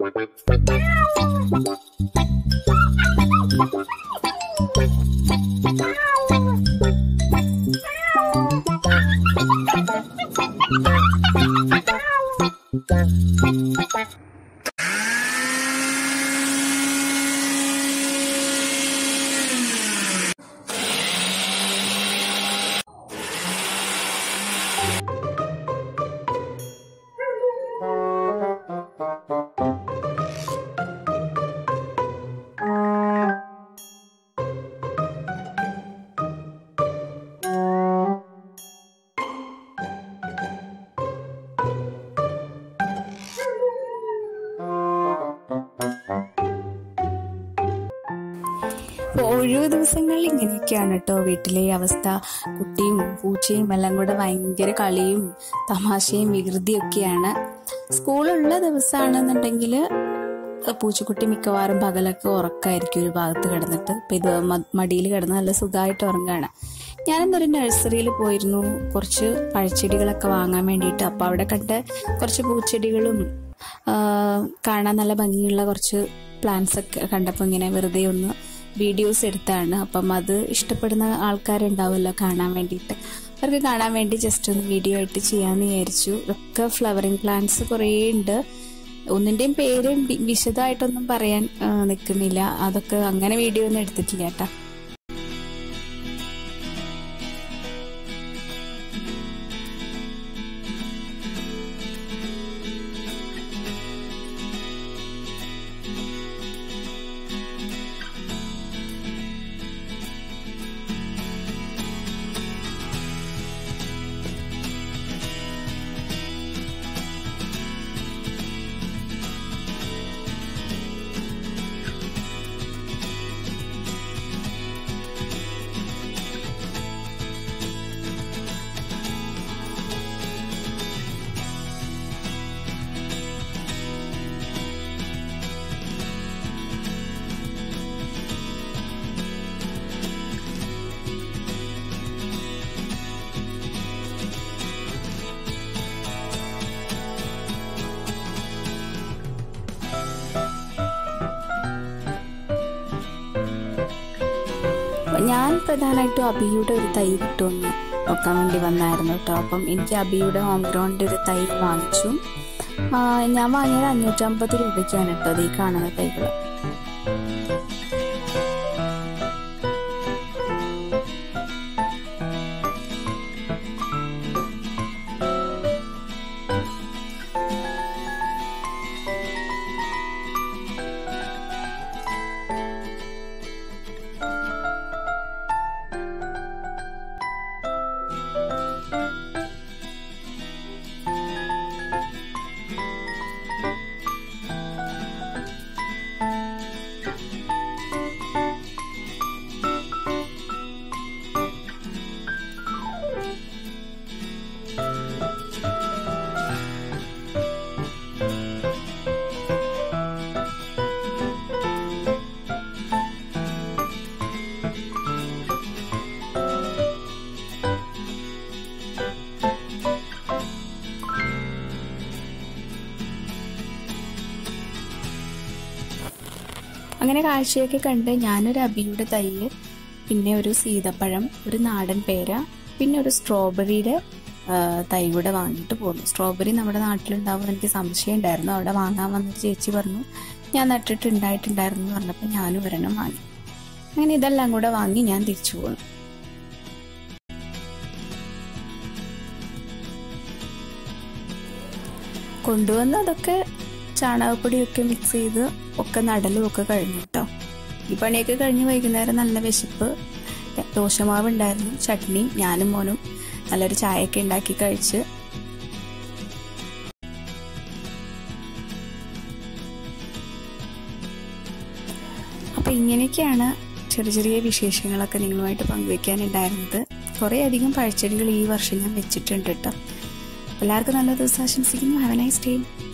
അപ്പോൾ ഒഴിവ് ദിവസങ്ങളിൽ ഇങ്ങനെയൊക്കെയാണ് കേട്ടോ വീട്ടിലെ അവസ്ഥ കുട്ടിയും പൂച്ചയും എല്ലാം കൂടെ ഭയങ്കര കളിയും തമാശയും വികൃതിയൊക്കെയാണ് സ്കൂളുള്ള ദിവസമാണെന്നുണ്ടെങ്കിൽ പൂച്ചക്കുട്ടി മിക്കവാറും പകലൊക്കെ ഉറക്കമായിരിക്കും ഒരു ഭാഗത്ത് കിടന്നിട്ട് ഇപ്പം ഇത് മടിയിൽ കിടന്ന് നല്ല സുഖമായിട്ട് ഉറങ്ങുകയാണ് ഞാനിന്നൊരു നഴ്സറിയിൽ പോയിരുന്നു കുറച്ച് പഴച്ചെടികളൊക്കെ വാങ്ങാൻ വേണ്ടിയിട്ട് അപ്പോൾ അവിടെ കണ്ട കുറച്ച് പൂച്ചെടികളും ആ, കാണാൻ നല്ല ഭംഗിയുള്ള കുറച്ച് പ്ലാന്റ്സ് ഒക്കെ കണ്ടപ്പോൾ ഇങ്ങനെ വെറുതെ ഒന്ന് വീഡിയോസ് എടുത്താണ് അപ്പം അത് ഇഷ്ടപ്പെടുന്ന ആൾക്കാരുണ്ടാവുമല്ലോ കാണാൻ വേണ്ടിയിട്ട് അവർക്ക് കാണാൻ വേണ്ടി ജസ്റ്റ് ഒന്ന് വീഡിയോ ആയിട്ട് ചെയ്യാമെന്ന് വിചാരിച്ചു ഒക്കെ ഫ്ലവറിങ് പ്ലാന്റ്സ് കുറേ ഉണ്ട് ഒന്നിൻ്റെയും പേര് വി- വിശദമായിട്ടൊന്നും പറയാൻ ആ, നിൽക്കുന്നില്ല അതൊക്കെ അങ്ങനെ വീഡിയോ ഒന്നും എടുത്തിട്ടില്ല കേട്ടോ ഞാൻ പ്രധാനമായിട്ടും അബിയുടെ ഒരു തൈ കിട്ടുമെന്ന് നോക്കാൻ വേണ്ടി വന്നായിരുന്നു കേട്ടോ അപ്പം എനിക്ക് അബിയുടെ ഹോം ഗ്രൗണ്ടിൻ്റെ ഒരു തൈ വാങ്ങിച്ചു ആ, ഞാൻ വാങ്ങിയത് അഞ്ഞൂറ്റമ്പത് രൂപയ്ക്കാണ് കേട്ടോ അത് ഈ കാണുന്ന തൈകൾ അങ്ങനെ കാഴ്ചയൊക്കെ കണ്ട് ഞാനൊരു അബിയുടെ തൈ പിന്നെ ഒരു സീതപ്പഴം ഒരു നാടൻ പേര പിന്നെ ഒരു സ്ട്രോബെറിയുടെ ആ, തൈ കൂടെ വാങ്ങിയിട്ട് പോന്നു സ്ട്രോബെറി നമ്മുടെ നാട്ടിലുണ്ടാവും എനിക്ക് സംശയം ഉണ്ടായിരുന്നു അവിടെ വാങ്ങാൻ വന്നൊരു ചേച്ചി പറഞ്ഞു ഞാൻ നട്ടിട്ടുണ്ടായിട്ടുണ്ടായിരുന്നു എന്ന് പറഞ്ഞപ്പോൾ ഞാനും ഒരെണ്ണം വാങ്ങി അങ്ങനെ ഇതെല്ലാം കൂടെ വാങ്ങി ഞാൻ തിരിച്ചു പോന്നു കൊണ്ടുവന്ന് അതൊക്കെ ചാണകപ്പൊടിയൊക്കെ മിക്സ് ചെയ്ത് ഒക്കെ നടലും ഒക്കെ കഴിഞ്ഞു കേട്ടോ ഈ പണിയൊക്കെ കഴിഞ്ഞ് വൈകുന്നേരം നല്ല വിശപ്പ് ദോശമാവ് ഉണ്ടായിരുന്നു ചട്നി ഞാനും മോനും നല്ലൊരു ചായയൊക്കെ ഉണ്ടാക്കി കഴിച്ച് അപ്പൊ ഇങ്ങനെയൊക്കെയാണ് ചെറിയ ചെറിയ വിശേഷങ്ങളൊക്കെ നിങ്ങളുമായിട്ട് പങ്കുവെക്കാനുണ്ടായിരുന്നത് കുറേ അധികം പഴച്ചെടികൾ ഈ വർഷം ഞാൻ വെച്ചിട്ടുണ്ട് കേട്ടോ എല്ലാവർക്കും നല്ല ദിവസം ആശംസിക്കുന്നു ഹാവ് എ നൈസ് ഡേ